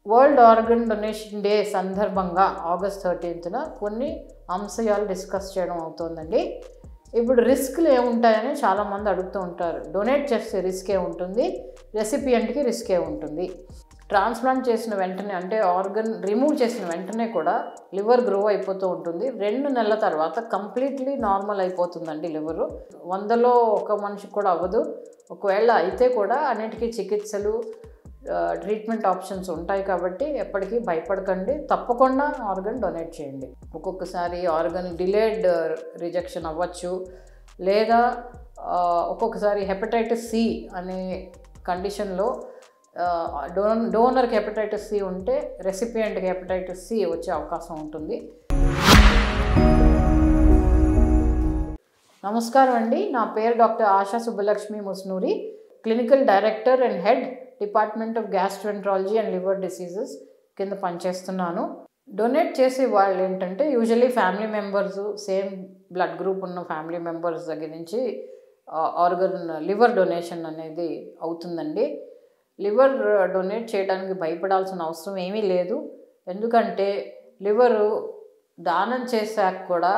world organ donation day సందర్భంగా August థర్టీన్త్న కొన్ని అంశాలు డిస్కస్ చేయడం అవుతుందండి ఇప్పుడు రిస్క్లు ఏముంటాయని చాలామంది అడుగుతూ ఉంటారు డొనేట్ చేస్తే రిస్క్ ఏముంటుంది రెసిపియంట్కి రిస్క్ ఏముంటుంది ట్రాన్స్ప్లాంట్ చేసిన వెంటనే అంటే ఆర్గన్ రిమూవ్ చేసిన వెంటనే కూడా లివర్ గ్రో అయిపోతూ ఉంటుంది రెండు నెలల తర్వాత కంప్లీట్లీ నార్మల్ అయిపోతుందండి లివరు వందలో ఒక మనిషికి కూడా అవ్వదు ఒకవేళ అయితే కూడా అన్నిటికీ చికిత్సలు ట్రీట్మెంట్ ఆప్షన్స్ ఉంటాయి కాబట్టి ఎప్పటికీ భయపడకండి తప్పకుండా ఆర్గన్ డొనేట్ చేయండి ఒక్కొక్కసారి ఆర్గన్ డిలేడ్ రిజెక్షన్ అవ్వచ్చు లేదా ఆ, ఒక్కొక్కసారి హెపటైటిస్ సి అనే కండిషన్లో డోన్ డోనర్కి హెపటైటిస్ సి ఉంటే రెసిపియంట్కి హెపటైటిస్ సి వచ్చే అవకాశం ఉంటుంది నమస్కారం అండి నా పేరు doctor Asha Subbalakshmi Musunuri clinical director and head department of gastroenterology and liver diseases కింద పనిచేస్తున్నాను డొనేట్ చేసే వాళ్ళు ఏంటంటే usually family members same blood group ఉన్న ఫ్యామిలీ మెంబర్స్ దగ్గర నుంచి ఆర్గన్ లివర్ డొనేషన్ అనేది అవుతుందండి లివర్ డొనేట్ చేయడానికి భయపడాల్సిన అవసరం ఏమీ లేదు ఎందుకంటే లివరు దానం చేశాక కూడా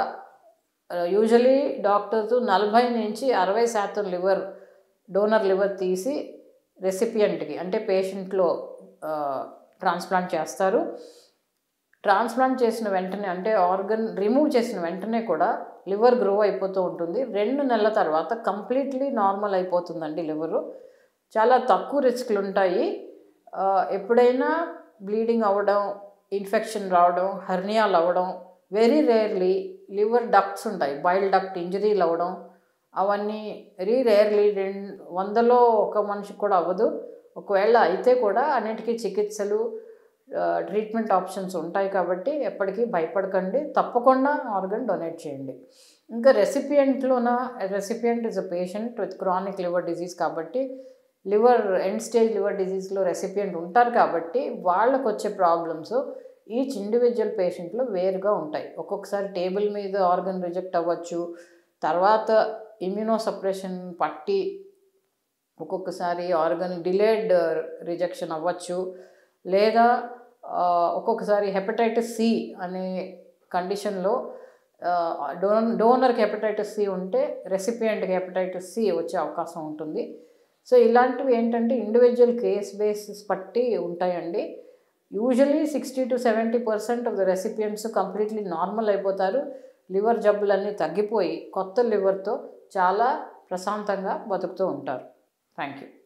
యూజువలీ డాక్టర్స్ నలభై నుంచి అరవై శాతం లివర్ డోనర్ లివర్ తీసి రెసిపియంట్కి అంటే పేషెంట్లో ట్రాన్స్ప్లాంట్ చేస్తారు ట్రాన్స్ప్లాంట్ చేసిన వెంటనే అంటే ఆర్గన్ రిమూవ్ చేసిన వెంటనే కూడా లివర్ గ్రో అయిపోతూ ఉంటుంది రెండు నెలల తర్వాత కంప్లీట్లీ నార్మల్ అయిపోతుందండి లివరు చాలా తక్కువ రిస్క్లు ఉంటాయి ఆ, ఎప్పుడైనా బ్లీడింగ్ అవ్వడం ఇన్ఫెక్షన్ రావడం హర్నియాలు అవ్వడం వెరీ రేర్లీ లివర్ డక్ట్స్ ఉంటాయి బైల్ డక్ట్ ఇంజరీలు అవ్వడం అవన్నీ వెరీ రేర్లీ రెండు వందలో ఒక మనిషికి కూడా అవ్వదు ఒకవేళ అయితే కూడా అన్నిటికీ చికిత్సలు ట్రీట్మెంట్ ఆప్షన్స్ ఉంటాయి కాబట్టి ఎప్పటికీ భయపడకండి తప్పకుండా ఆర్గన్ డొనేట్ చేయండి ఇంకా రెసిపియంట్లోన recipient is a patient with chronic liver disease కాబట్టి లివర్ ఎండ్ స్టేజ్ లివర్ డిజీజ్లో రెసిపియంట్ ఉంటారు కాబట్టి వాళ్ళకు వచ్చే ప్రాబ్లమ్స్ ఈచ్ ఇండివిజువల్ పేషెంట్లో వేరుగా ఉంటాయి ఒక్కొక్కసారి టేబుల్ మీద ఆర్గన్ రిజెక్ట్ అవ్వచ్చు తర్వాత ఇమ్యూనో సప్రెషన్ పట్టి ఒక్కొక్కసారి ఆర్గన్ డిలేడ్ రిజెక్షన్ అవ్వచ్చు లేదా ఆ, ఒక్కొక్కసారి హెపటైటిస్ సి అనే కండిషన్లో డోన్ డోనర్కి హెపటైటిస్ సి ఉంటే రెసిపియంట్కి హెపటైటిస్ సి వచ్చే అవకాశం ఉంటుంది సో ఇలాంటివి ఏంటంటే ఇండివిజువల్ కేస్ బేసిస్ బట్టి ఉంటాయండి usually sixty to seventy percent of the recipients completely normal అయిపోతారు లివర్ జబ్బులన్నీ తగ్గిపోయి కొత్త లివర్తో చాలా ప్రశాంతంగా బతుకుతూ ఉంటారు థ్యాంక్ యూ